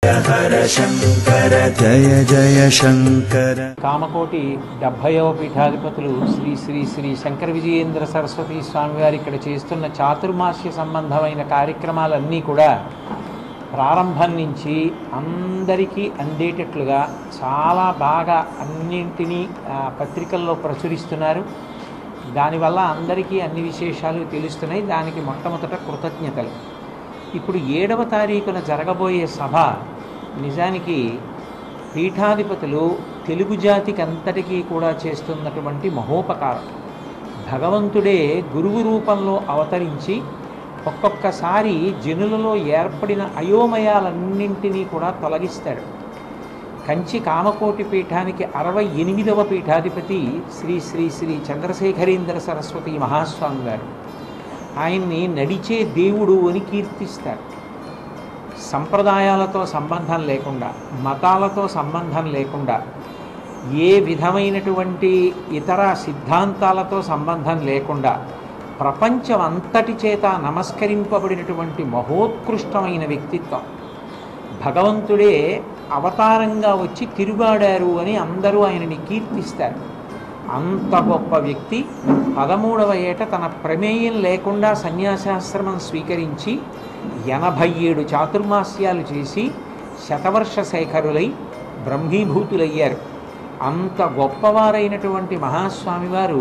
హర శంకర జయ జయ శంకర కామకోటి డెబ్భైవ పీఠాధిపతులు శ్రీ శ్రీ శ్రీ శంకర విజయేంద్ర సరస్వతి స్వామి వారు ఇక్కడ చేస్తున్న చాతుర్మాస్య సంబంధమైన కార్యక్రమాలన్నీ కూడా ప్రారంభం నుంచి అందరికీ అందేటట్లుగా చాలా బాగా అన్నింటినీ ఆ, పత్రికల్లో ప్రచురిస్తున్నారు దానివల్ల అందరికీ అన్ని విశేషాలు తెలుస్తున్నాయి దానికి మొట్టమొదట కృతజ్ఞతలు ఇప్పుడు ఏడవ తారీఖున జరగబోయే సభ నిజానికి పీఠాధిపతులు తెలుగు జాతికి అంతటికీ కూడా చేస్తున్నటువంటి మహోపకారం భగవంతుడే గురువు రూపంలో అవతరించి ఒక్కొక్కసారి జనులలో ఏర్పడిన అయోమయాలన్నింటినీ కూడా తొలగిస్తాడు కంచి కామకోటి పీఠానికి అరవై ఎనిమిదవ పీఠాధిపతి శ్రీ శ్రీ శ్రీ చంద్రశేఖరేంద్ర సరస్వతి మహాస్వామి గారు ఆయన్ని నడిచే దేవుడు అని కీర్తిస్తారు సంప్రదాయాలతో సంబంధం లేకుండా మతాలతో సంబంధం లేకుండా ఏ విధమైనటువంటి ఇతర సిద్ధాంతాలతో సంబంధం లేకుండా ప్రపంచం అంతటి చేత నమస్కరింపబడినటువంటి మహోత్కృష్టమైన వ్యక్తిత్వం భగవంతుడే అవతారంగా వచ్చి తిరుగాడారు అని అందరూ ఆయనని కీర్తిస్తారు అంత గొప్ప వ్యక్తి పదమూడవ ఏట తన ప్రమేయం లేకుండా సన్యాసాశ్రమం స్వీకరించి ఎనభై ఏడు చాతుర్మాస్యాలు చేసి శతవర్ష శేఖరులై బ్రహ్మీభూతులయ్యారు అంత గొప్పవారైనటువంటి మహాస్వామి వారు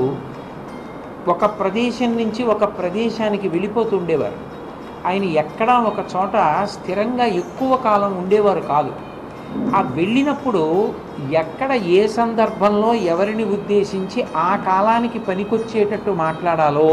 ఒక ప్రదేశం నుంచి ఒక ప్రదేశానికి వెళ్ళిపోతుండేవారు ఆయన ఎక్కడా ఒక చోట స్థిరంగా ఎక్కువ కాలం ఉండేవారు కాదు ఆ వెళ్ళినప్పుడు ఎక్కడ ఏ సందర్భంలో ఎవరిని ఉద్దేశించి ఆ కాలానికి పనికొచ్చేటట్టు మాట్లాడాలో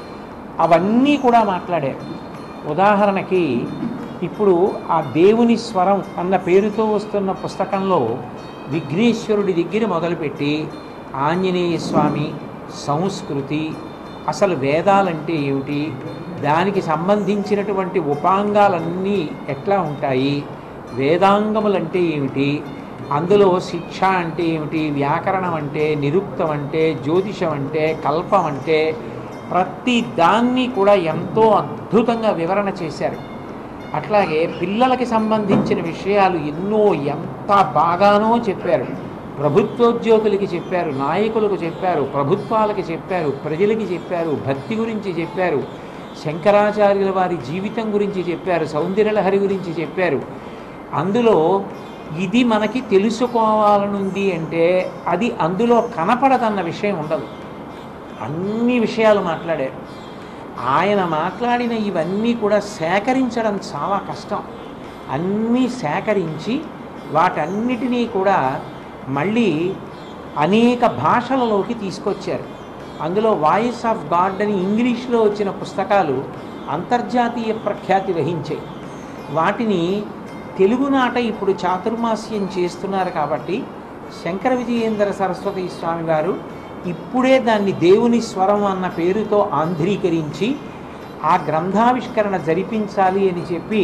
అవన్నీ కూడా మాట్లాడారు ఉదాహరణకి ఇప్పుడు ఆ దేవుని స్వరం అన్న పేరుతో వస్తున్న పుస్తకంలో విఘ్నేశ్వరుడి దగ్గర మొదలుపెట్టి ఆంజనేయ స్వామి సంస్కృతి అసలు వేదాలంటే ఏమిటి దానికి సంబంధించినటువంటి ఉపాంగాలన్నీ ఎట్లా ఉంటాయి వేదాంగములంటే ఏమిటి అందులో శిక్ష అంటే ఏమిటి వ్యాకరణం అంటే నిరుక్తం అంటే జ్యోతిషం అంటే కల్పం అంటే ప్రతి దాన్ని కూడా ఎంతో అద్భుతంగా వివరణ చేశారు అట్లాగే పిల్లలకి సంబంధించిన విషయాలు ఎన్నో ఎంత బాగానో చెప్పారు ప్రభుత్వోద్యోగులకి చెప్పారు నాయకులకు చెప్పారు ప్రభుత్వాలకి చెప్పారు ప్రజలకి చెప్పారు భక్తి గురించి చెప్పారు శంకరాచార్యుల వారి జీవితం గురించి చెప్పారు సౌందర్యలహరి గురించి చెప్పారు అందులో ఇది మనకి తెలుసుకోవాలనుంది అంటే అది అందులో కనపడదన్న విషయం ఉండదు అన్ని విషయాలు మాట్లాడారు ఆయన మాట్లాడిన ఇవన్నీ కూడా సేకరించడం చాలా కష్టం అన్నీ సేకరించి వాటన్నిటినీ కూడా మళ్ళీ అనేక భాషలలోకి తీసుకొచ్చారు అందులో వాయిస్ ఆఫ్ గాడ్ అని ఇంగ్లీష్లో వచ్చిన పుస్తకాలు అంతర్జాతీయ ప్రఖ్యాతి వహించాయి వాటిని తెలుగునాట ఇప్పుడు చాతుర్మాస్యం చేస్తున్నారు కాబట్టి శంకర విజయేంద్ర సరస్వతి స్వామి వారు ఇప్పుడే దాన్ని దేవుని స్వరం అన్న పేరుతో ఆంధ్రీకరించి ఆ గ్రంథావిష్కరణ జరిపించాలి అని చెప్పి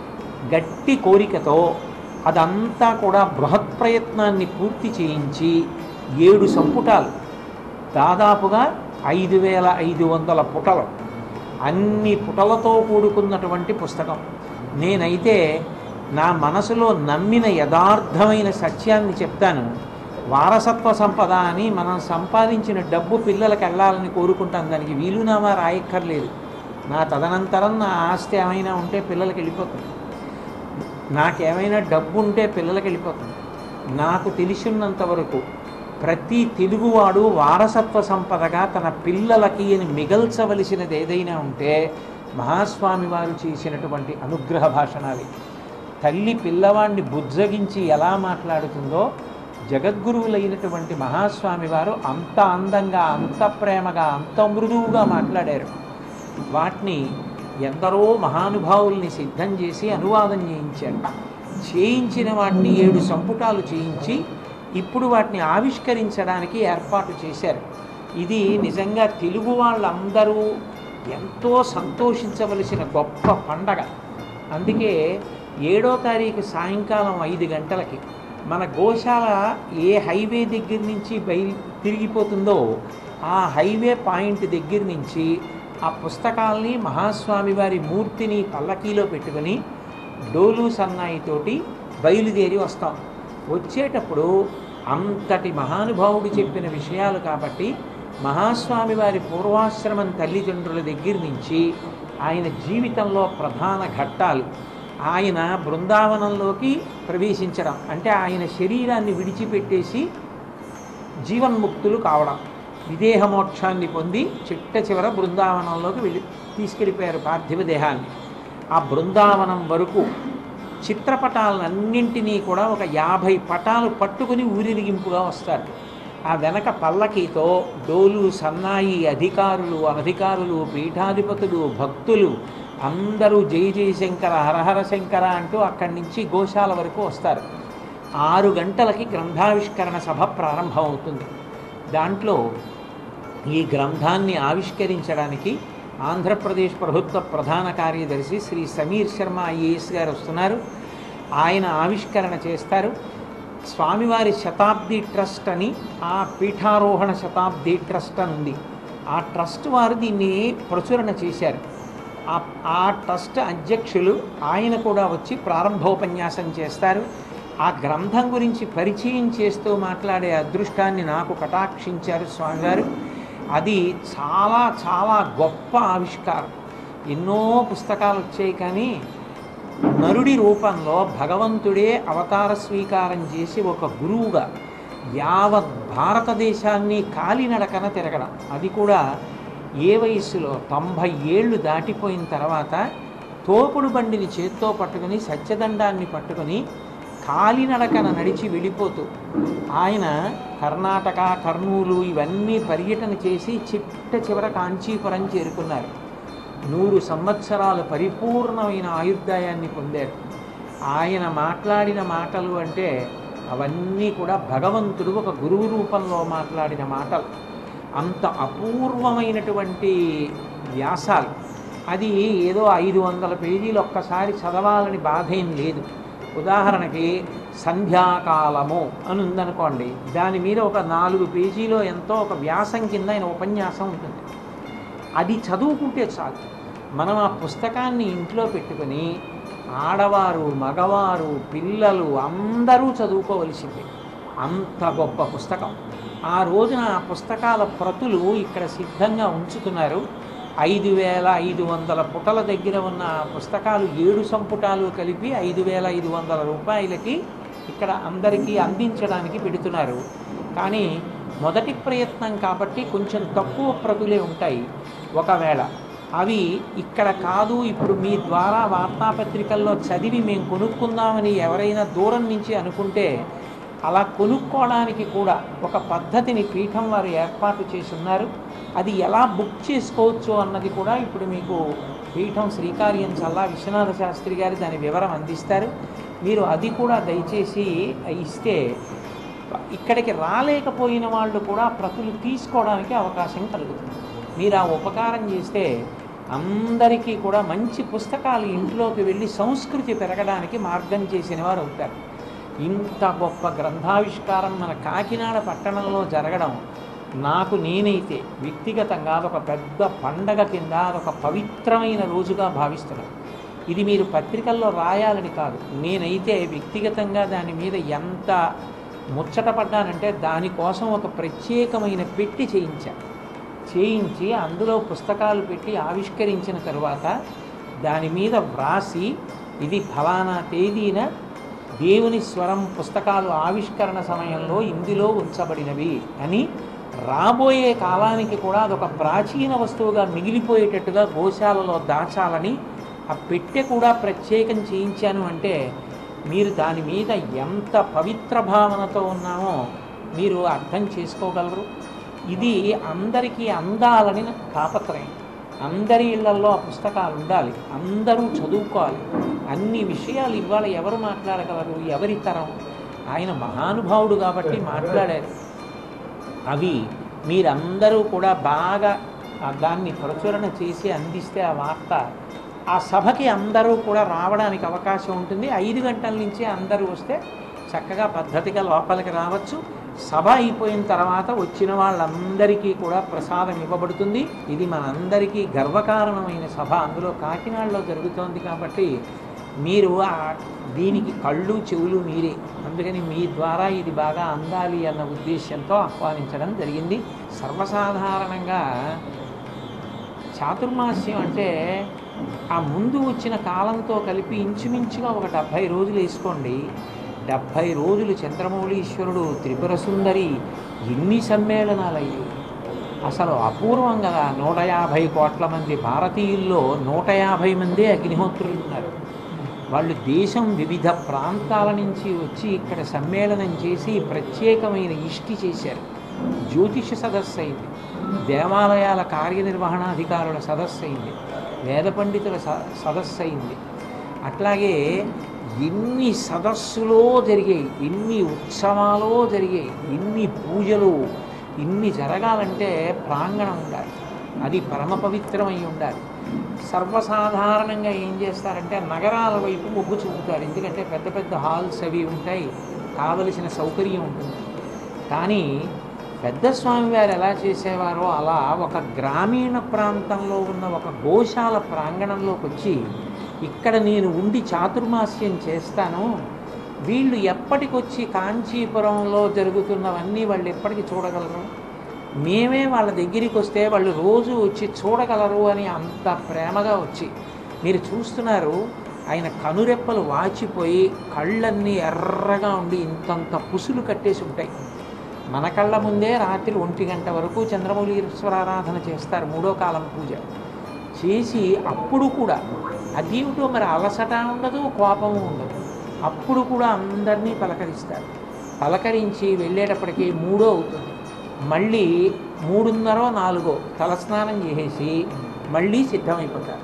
గట్టి కోరికతో అదంతా కూడా బృహత్ ప్రయత్నాన్ని పూర్తి చేయించి ఏడు సంపుటాలు దాదాపుగా ఐదు వేల ఐదు వందల పుటలు అన్ని పుటలతో కూడుకున్నటువంటి పుస్తకం నేనైతే నా మనసులో నమ్మిన యథార్థమైన సత్యాన్ని చెప్తాను వారసత్వ సంపద అని మనం సంపాదించిన డబ్బు పిల్లలకు వెళ్ళాలని కోరుకుంటాం దానికి వీలునామా రాయక్కర్లేదు నా తదనంతరం నా ఆస్తి ఏమైనా ఉంటే పిల్లలకి వెళ్ళిపోతుంది నాకేమైనా డబ్బు ఉంటే పిల్లలకి వెళ్ళిపోతుంది నాకు తెలిసినంత వరకు ప్రతి తెలుగువాడు వారసత్వ సంపదగా తన పిల్లలకి అని మిగల్చవలసినది ఏదైనా ఉంటే మహాస్వామి వారు చేసినటువంటి అనుగ్రహ భాషణాలు తల్లి పిల్లవాడిని బుజ్జగించి ఎలా మాట్లాడుతుందో జగద్గురువులైనటువంటి మహాస్వామి వారు అంత అందంగా అంత ప్రేమగా అంత మృదువుగా మాట్లాడారు వాటిని ఎందరో మహానుభావుల్ని సిద్ధం చేసి అనువాదం చేయించారు చేయించిన వాటిని ఏడు సంపుటాలు చేయించి ఇప్పుడు వాటిని ఆవిష్కరించడానికి ఏర్పాటు చేశారు ఇది నిజంగా తెలుగు వాళ్ళందరూ ఎంతో సంతోషించవలసిన గొప్ప పండగ అందుకే ఏడో తారీఖు సాయంకాలం ఐదు గంటలకి మన గోశాల ఏ హైవే దగ్గర నుంచి బయలు తిరిగిపోతుందో ఆ హైవే పాయింట్ దగ్గర నుంచి ఆ పుస్తకాల్ని మహాస్వామి వారి మూర్తిని పల్లకీలో పెట్టుకొని డోలు సన్నాయితోటి బయలుదేరి వస్తాం వచ్చేటప్పుడు అంతటి మహానుభావుడు చెప్పిన విషయాలు కాబట్టి మహాస్వామి వారి పూర్వాశ్రమం తల్లిదండ్రుల దగ్గర నుంచి ఆయన జీవితంలో ప్రధాన ఘట్టాలు ఆయన బృందావనంలోకి ప్రవేశించడం అంటే ఆయన శరీరాన్ని విడిచిపెట్టేసి జీవన్ముక్తులు కావడం విదేహ మోక్షాన్ని పొంది చిట్ట చివర బృందావనంలోకి వెళ్ళి తీసుకెళ్ళిపోయారు పార్థివ దేహాన్ని ఆ బృందావనం వరకు చిత్రపటాలన్నింటినీ కూడా ఒక యాభై పటాలు పట్టుకుని ఊరిరిగింపుగా వస్తారు ఆ వెనక పల్లకీతో డోలు సన్నాయి అధికారులు అనధికారులు పీఠాధిపతులు భక్తులు అందరూ జై జై శంకర హరహర శంకర అంటూ అక్కడి నుంచి గోశాల వరకు వస్తారు ఆరు గంటలకి గ్రంథావిష్కరణ సభ ప్రారంభమవుతుంది దాంట్లో ఈ గ్రంథాన్ని ఆవిష్కరించడానికి ఆంధ్రప్రదేశ్ ప్రభుత్వ ప్రధాన కార్యదర్శి శ్రీ సమీర్ శర్మ ఐఏఎస్ గారు వస్తున్నారు ఆయన ఆవిష్కరణ చేస్తారు స్వామివారి శతాబ్ది ట్రస్ట్ అని ఆ పీఠారోహణ శతాబ్ది ట్రస్ట్ అని ఉంది ఆ ట్రస్ట్ వారు దీన్ని ప్రచురణ చేశారు ఆ ఆ ట్రస్ట్ అధ్యక్షులు ఆయన కూడా వచ్చి ప్రారంభోపన్యాసం చేస్తారు ఆ గ్రంథం గురించి పరిచయం చేస్తూ మాట్లాడే అదృష్టాన్ని నాకు కటాక్షించారు స్వామివారు అది చాలా చాలా గొప్ప ఆవిష్కారం ఎన్నో పుస్తకాలు వచ్చాయి కానీ నరుడి రూపంలో భగవంతుడే అవతార స్వీకారం చేసి ఒక గురువుగా యావత్ భారతదేశాన్ని కాలినడకన తిరగడం అది కూడా ఏ వయస్సులో తొంభై ఏళ్ళు దాటిపోయిన తర్వాత తోపుడు బండిని చేత్తో పట్టుకుని సత్యదండాన్ని పట్టుకుని కాలినడకన నడిచి వెళ్ళిపోతూ ఆయన కర్ణాటక కర్నూలు ఇవన్నీ పర్యటన చేసి చిట్ట చివర కాంచీపురం చేరుకున్నారు నూరు సంవత్సరాల పరిపూర్ణమైన ఆయుర్దాయాన్ని పొందారు ఆయన మాట్లాడిన మాటలు అంటే అవన్నీ కూడా భగవంతుడు ఒక గురువు రూపంలో మాట్లాడిన మాటలు అంత అపూర్వమైనటువంటి వ్యాసాలు అది ఏదో ఐదు వందల పేజీలు ఒక్కసారి చదవాలని బాధ ఏం లేదు ఉదాహరణకి సంధ్యాకాలము అని ఉందనుకోండి దాని మీద ఒక నాలుగు పేజీలో ఎంతో ఒక వ్యాసం కింద ఆయన ఉపన్యాసం ఉంటుంది అది చదువుకుంటే చాలు మనం ఆ పుస్తకాన్ని ఇంట్లో పెట్టుకుని ఆడవారు మగవారు పిల్లలు అందరూ చదువుకోవలసింది అంత గొప్ప పుస్తకం ఆ రోజున ఆ పుస్తకాల ప్రతులు ఇక్కడ సిద్ధంగా ఉంచుతున్నారు ఐదు వేల ఐదు వందల పుటల దగ్గర ఉన్న ఆ పుస్తకాలు ఏడు సంపుటాలు కలిపి ఐదు వేల ఐదు వందల రూపాయలకి ఇక్కడ అందరికీ అందించడానికి పెడుతున్నారు కానీ మొదటి ప్రయత్నం కాబట్టి కొంచెం తక్కువ ప్రతులే ఉంటాయి ఒకవేళ అవి ఇక్కడ కాదు ఇప్పుడు మీ ద్వారా వార్తాపత్రికల్లో చదివి మేము కొనుక్కుందామని ఎవరైనా దూరం నుంచి అనుకుంటే అలా కొనుక్కోవడానికి కూడా ఒక పద్ధతిని పీఠం వారు ఏర్పాటు చేసి ఉన్నారు అది ఎలా బుక్ చేసుకోవచ్చు అన్నది కూడా ఇప్పుడు మీకు పీఠం శ్రీకార్యం చల్లా విశ్వనాథ శాస్త్రి గారు దాని వివరం అందిస్తారు మీరు అది కూడా దయచేసి ఇస్తే ఇక్కడికి రాలేకపోయిన వాళ్ళు కూడా ప్రతులు తీసుకోవడానికి అవకాశం కలుగుతుంది మీరు ఆ ఉపకారం చేస్తే అందరికీ కూడా మంచి పుస్తకాలు ఇంట్లోకి వెళ్ళి సంస్కృతి పెరగడానికి మార్గం చేసిన వారు అవుతారు ఇంత గొప్ప గ్రంథావిష్కారం మన కాకినాడ పట్టణంలో జరగడం నాకు నేనైతే వ్యక్తిగతంగా అదొక పెద్ద పండగ కింద అదొక పవిత్రమైన రోజుగా భావిస్తున్నాను ఇది మీరు పత్రికల్లో రాయాలని కాదు నేనైతే వ్యక్తిగతంగా దాని మీద ఎంత ముచ్చటపడ్డానంటే దానికోసం ఒక ప్రత్యేకమైన పెట్టి చేయించాను చేయించి అందులో పుస్తకాలు పెట్టి ఆవిష్కరించిన తరువాత దాని మీద వ్రాసి ఇది ఫలానా తేదీన దేవుని స్వరం పుస్తకాలు ఆవిష్కరణ సమయంలో ఇందులో ఉంచబడినవి అని రాబోయే కాలానికి కూడా అదొక ప్రాచీన వస్తువుగా మిగిలిపోయేటట్టుగా గోశాలలో దాచాలని ఆ పెట్టె కూడా ప్రత్యేకం చేయించాను అంటే మీరు దాని మీద ఎంత పవిత్ర భావనతో ఉన్నామో మీరు అర్థం చేసుకోగలరు ఇది అందరికీ అందాలని తాపత్రయం అందరి ఇళ్లలో ఆ పుస్తకాలు ఉండాలి అందరూ చదువుకోవాలి అన్ని విషయాలు ఇవాళ ఎవరు మాట్లాడగలరు ఎవరి తరం ఆయన మహానుభావుడు కాబట్టి మాట్లాడారు అవి మీరందరూ కూడా బాగా ఆ దాన్ని ప్రచురణ చేసి అందిస్తే ఆ వార్త ఆ సభకి అందరూ కూడా రావడానికి అవకాశం ఉంటుంది ఐదు గంటల నుంచి అందరూ వస్తే చక్కగా పద్ధతిగా లోపలికి రావచ్చు సభ అయిపోయిన తర్వాత వచ్చిన వాళ్ళందరికీ కూడా ప్రసాదం ఇవ్వబడుతుంది ఇది మనందరికీ గర్వకారణమైన సభ అందులో కాకినాడలో జరుగుతోంది కాబట్టి మీరు ఆ దీనికి కళ్ళు చెవులు మీరే అందుకని మీ ద్వారా ఇది బాగా అందాలి అన్న ఉద్దేశంతో ఆహ్వానించడం జరిగింది సర్వసాధారణంగా చాతుర్మాస్యం అంటే ఆ ముందు వచ్చిన కాలంతో కలిపి ఇంచుమించుగా ఒక డెబ్భై రోజులు వేసుకోండి డెబ్భై రోజులు చంద్రమౌళీశ్వరుడు త్రిపుర సుందరి ఎన్ని సమ్మేళనాలయ్యాయి అసలు అపూర్వం కదా నూట యాభై కోట్ల మంది భారతీయుల్లో నూట యాభై మందే అగ్నిహోత్రులు ఉన్నారు వాళ్ళు దేశం వివిధ ప్రాంతాల నుంచి వచ్చి ఇక్కడ సమ్మేళనం చేసి ప్రత్యేకమైన ఇష్టి చేశారు జ్యోతిష సదస్సు అయింది దేవాలయాల కార్యనిర్వహణాధికారుల సదస్సు అయింది వేద పండితుల స సదస్సు అయింది అట్లాగే ఎన్ని సదస్సులో జరిగాయి ఎన్ని ఉత్సవాలో జరిగాయి ఎన్ని పూజలు ఇన్ని జరగాలంటే ప్రాంగణం ఉండాలి అది పరమ పవిత్రమై ఉండాలి సర్వసాధారణంగా ఏం చేస్తారంటే నగరాల వైపు మొగ్గు చూపుతారు ఎందుకంటే పెద్ద పెద్ద హాల్స్ అవి ఉంటాయి కావలసిన సౌకర్యం ఉంటుంది కానీ పెద్ద స్వామివారు ఎలా చేసేవారో అలా ఒక గ్రామీణ ప్రాంతంలో ఉన్న ఒక గోశాల ప్రాంగణంలోకి వచ్చి ఇక్కడ నేను ఉండి చాతుర్మాస్యం చేస్తాను వీళ్ళు ఎప్పటికొచ్చి కాంచీపురంలో జరుగుతున్నవన్నీ వాళ్ళు ఎప్పటికి చూడగలరు మేమే వాళ్ళ దగ్గరికి వస్తే వాళ్ళు రోజు వచ్చి చూడగలరు అని అంత ప్రేమగా వచ్చి మీరు చూస్తున్నారు ఆయన కనురెప్పలు వాచిపోయి కళ్ళన్నీ ఎర్రగా ఉండి ఇంతంత పుసులు కట్టేసి ఉంటాయి మన కళ్ళ ముందే రాత్రి ఒంటి గంట వరకు చంద్రమౌళీశ్వరారాధన చేస్తారు మూడో కాలం పూజ చేసి అప్పుడు కూడా అదేమిటో మరి అలసట ఉండదు కోపము ఉండదు అప్పుడు కూడా అందరినీ పలకరిస్తారు పలకరించి వెళ్ళేటప్పటికి మూడో అవుతుంది మళ్ళీ మూడున్నరో నాలుగో తలస్నానం చేసేసి మళ్ళీ సిద్ధమైపోతారు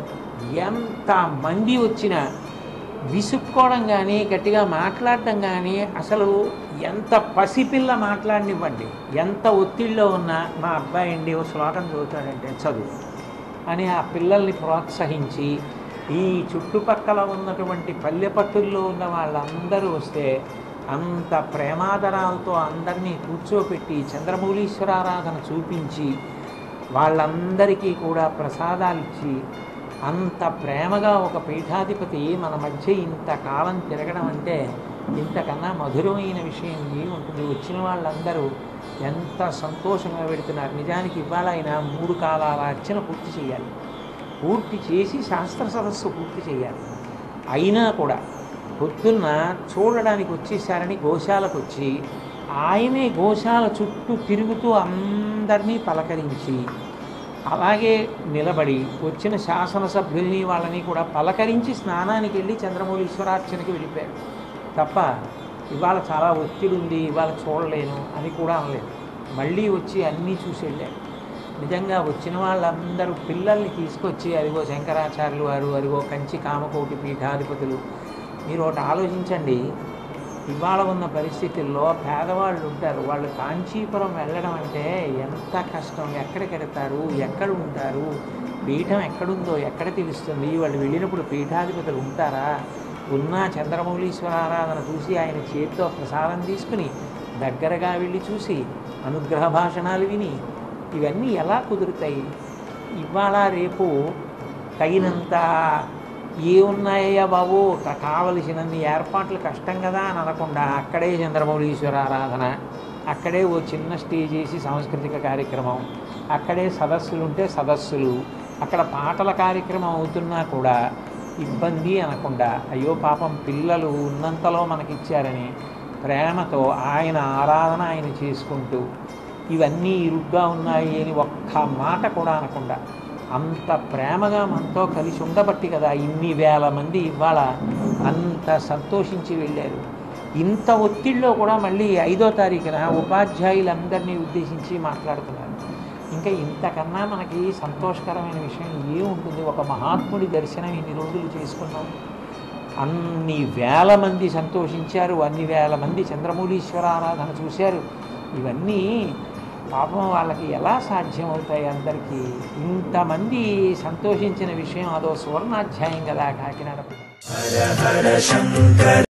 ఎంత మంది వచ్చినా విసుక్కోవడం కానీ గట్టిగా మాట్లాడడం కానీ అసలు ఎంత పసిపిల్ల మాట్లాడనివ్వండి ఎంత ఒత్తిడిలో ఉన్నా మా అబ్బాయి అండి ఓ శ్లోకం చదువుతాడంటే చదువు అని ఆ పిల్లల్ని ప్రోత్సహించి ఈ చుట్టుపక్కల ఉన్నటువంటి పల్లెపట్టుల్లో ఉన్న వాళ్ళందరూ వస్తే అంత ప్రేమాదరాలతో అందరినీ కూర్చోపెట్టి చంద్రమౌళీశ్వరారాధన చూపించి వాళ్ళందరికీ కూడా ప్రసాదాలు ఇచ్చి అంత ప్రేమగా ఒక పీఠాధిపతి మన మధ్య ఇంతకాలం తిరగడం అంటే ఇంతకన్నా మధురమైన విషయం ఏ ఉంటుంది వచ్చిన వాళ్ళందరూ ఎంత సంతోషంగా పెడుతున్నారు నిజానికి ఇవాళ ఆయన మూడు కాలాల అర్చన పూర్తి చేయాలి పూర్తి చేసి శాస్త్ర సదస్సు పూర్తి చేయాలి అయినా కూడా పొద్దున్న చూడడానికి వచ్చేసారని గోశాలకు వచ్చి ఆయనే గోశాల చుట్టూ తిరుగుతూ అందరినీ పలకరించి అలాగే నిలబడి వచ్చిన శాసనసభ్యుల్ని వాళ్ళని కూడా పలకరించి స్నానానికి వెళ్ళి చంద్రమౌళీశ్వరార్చనకి వెళ్ళిపోయారు తప్ప ఇవాళ చాలా ఒత్తిడి ఉంది ఇవాళ చూడలేను అని కూడా అనలేదు మళ్ళీ వచ్చి అన్నీ చూసి వెళ్ళారు నిజంగా వచ్చిన వాళ్ళందరూ పిల్లల్ని తీసుకొచ్చి అదిగో శంకరాచార్యులు వారు అదిగో కంచి కామకోటి పీఠాధిపతులు మీరు ఒకటి ఆలోచించండి ఇవాళ ఉన్న పరిస్థితుల్లో పేదవాళ్ళు ఉంటారు వాళ్ళు కాంచీపురం వెళ్ళడం అంటే ఎంత కష్టం ఎక్కడికి వెడతారు ఎక్కడ ఉంటారు పీఠం ఎక్కడుందో ఎక్కడ తెలుస్తుంది వాళ్ళు వెళ్ళినప్పుడు పీఠాధిపతులు ఉంటారా ఉన్న చంద్రమౌళీశ్వర ఆరాధన చూసి ఆయన చేతితో ప్రసాదం తీసుకుని దగ్గరగా వెళ్ళి చూసి అనుగ్రహ భాషణాలు విని ఇవన్నీ ఎలా కుదురుతాయి ఇవాళ రేపు తగినంత ఏ ఉన్నాయ్యా బాబు కా- కావలసినన్ని ఏర్పాట్లు కష్టం కదా అని అనకుండా అక్కడే చంద్రమౌళీశ్వర ఆరాధన అక్కడే ఓ చిన్న స్టేజ్ వేసి సాంస్కృతిక కార్యక్రమం అక్కడే సదస్సులు ఉంటే సదస్సులు అక్కడ పాటల కార్యక్రమం అవుతున్నా కూడా ఇబ్బంది అనకుండా అయ్యో పాపం పిల్లలు ఉన్నంతలో మనకిచ్చారని ప్రేమతో ఆయన ఆరాధన ఆయన చేసుకుంటూ ఇవన్నీ ఇరుగ్గా ఉన్నాయి అని ఒక్క మాట కూడా అనకుండా అంత ప్రేమగా మనతో కలిసి ఉండబట్టి కదా ఇన్ని వేల మంది ఇవాళ అంత సంతోషించి వెళ్ళారు ఇంత ఒత్తిడిలో కూడా మళ్ళీ ఐదో తారీఖున ఉపాధ్యాయులందరినీ ఉద్దేశించి మాట్లాడుతున్నారు ఇంకా ఇంతకన్నా మనకి సంతోషకరమైన విషయం ఏముంటుంది ఒక మహాత్ముడి దర్శనం ఇన్ని రోజులు చేసుకున్నాం అన్ని వేల మంది సంతోషించారు అన్ని వేల మంది చంద్రమౌళీశ్వర ఆరాధన చూశారు ఇవన్నీ పాపం వాళ్ళకి ఎలా సాధ్యమవుతాయి అందరికీ ఇంతమంది సంతోషించిన విషయం అదో సువర్ణాధ్యాయం కదా కాకినాడ హర హర శంకర